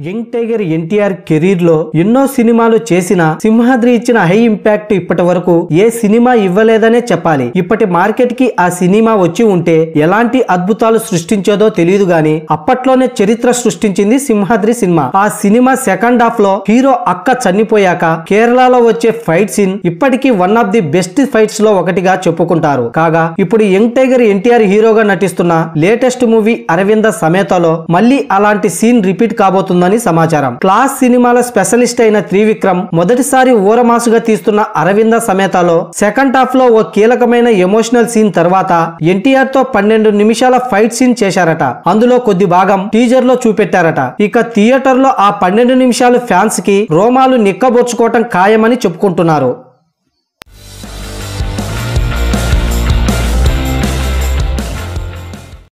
young tiger NTR career లో ఎన్నో సినిమాలు చేసిన సింహాద్రి ఇచ్చిన హై ఇంపాక్ట్ ఇప్పటి వరకు ఏ సినిమా ఇవ్వలేదనే చెప్పాలి ఇప్పటి మార్కెట్ కి ఆ సినిమా వచ్చి ఉంటే ఎలాంటి అద్భుతాలు సృష్టించేదో తెలియదు గాని అప్పట్లోనే చరిత్ర సృష్టించింది సింహాద్రి సినిమా ఆ సినిమా సెకండ్ హాఫ్ లో హీరో అక్క చనిపోయాక కేరళలో వచ్చే ఫైట్ సీన్ ఇప్పటికీ one of the best fights లో ఒకటిగా చెప్పుకుంటారు కాగా ఇప్పుడు యంగ్ టైగర్ ఎన్టీఆర్ హీరోగా నటిస్తున్న లేటెస్ట్ మూవీ అరవింద సమేతలో మళ్ళీ అలాంటి సీన్ రిపీట్ కాబోతుందని సమాచారం క్లాస్ సినిమాల స్పెషలిస్ట్ అయిన త్రివిక్రమ్ మొదటిసారి ఊరమాసుగా తీస్తున్న అరవింద సమేతలో సెకండ్ హాఫ్ లో ఓ కీలకమైన ఎమోషనల్ సీన్ తర్వాత ఎన్టీఆర్ తో పన్నెండు నిమిషాల ఫైట్ సీన్ చేశారట అందులో కొద్ది భాగం టీజర్ లో చూపెట్టారట ఇక థియేటర్ లో ఆ పన్నెండు నిమిషాలు ఫ్యాన్స్ కి రోమాలు నిక్కబొచ్చుకోవటం ఖాయమని చెప్పుకుంటున్నారు